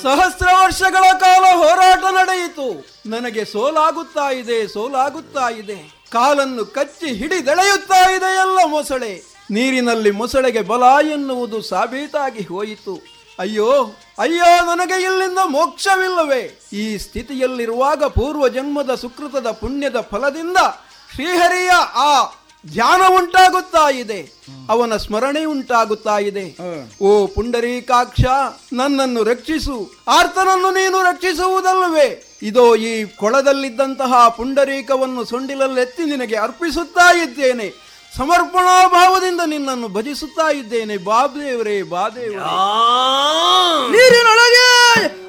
ಸಹಸ್ರ ವರ್ಷಗಳ ಕಾಲ ಹೋರಾಟ ನಡೆಯಿತು ನನಗೆ ಸೋಲಾಗುತ್ತಾ ಇದೆ ಸೋಲಾಗುತ್ತಾ ಇದೆ ಕಾಲನ್ನು ಕಚ್ಚಿ ಹಿಡಿದೆಳೆಯುತ್ತಾ ಇದೆ ಎಲ್ಲ ಮೊಸಳೆ ನೀರಿನಲ್ಲಿ ಮೊಸಳೆಗೆ ಬಲ ಎನ್ನುವುದು ಸಾಬೀತಾಗಿ ಹೋಯಿತು ಅಯ್ಯೋ ಅಯ್ಯೋ ನನಗೆ ಇಲ್ಲಿಂದ ಮೋಕ್ಷವಿಲ್ಲವೇ ಈ ಸ್ಥಿತಿಯಲ್ಲಿರುವಾಗ ಪೂರ್ವ ಜನ್ಮದ ಸುಕೃತದ ಪುಣ್ಯದ ಫಲದಿಂದ ಶ್ರೀಹರಿಯ ಆ ಧ್ಯಾನ ಉಂಟಾಗುತ್ತಾ ಇದೆ ಅವನ ಸ್ಮರಣೆ ಉಂಟಾಗುತ್ತಾ ಇದೆ ಓ ಪುಂಡರೀಕಾಕ್ಷ ನನ್ನನ್ನು ರಕ್ಷಿಸು ಆರ್ತನನ್ನು ನೀನು ರಕ್ಷಿಸುವುದಲ್ಲವೇ ಇದೋ ಈ ಕೊಳದಲ್ಲಿದ್ದಂತಹ ಪುಂಡರೀಕವನ್ನು ಸೊಂಡಿಲಲ್ಲೆತ್ತಿ ನಿನಗೆ ಅರ್ಪಿಸುತ್ತಾ ಇದ್ದೇನೆ ಸಮರ್ಪಣಾ ಭಾವದಿಂದ ನಿನ್ನನ್ನು ಭಜಿಸುತ್ತಾ ಇದ್ದೇನೆ ಬಾದೇವರೇ ಬಾದೇವರೇ ಆ ನೀರಿನೊಳಗೆ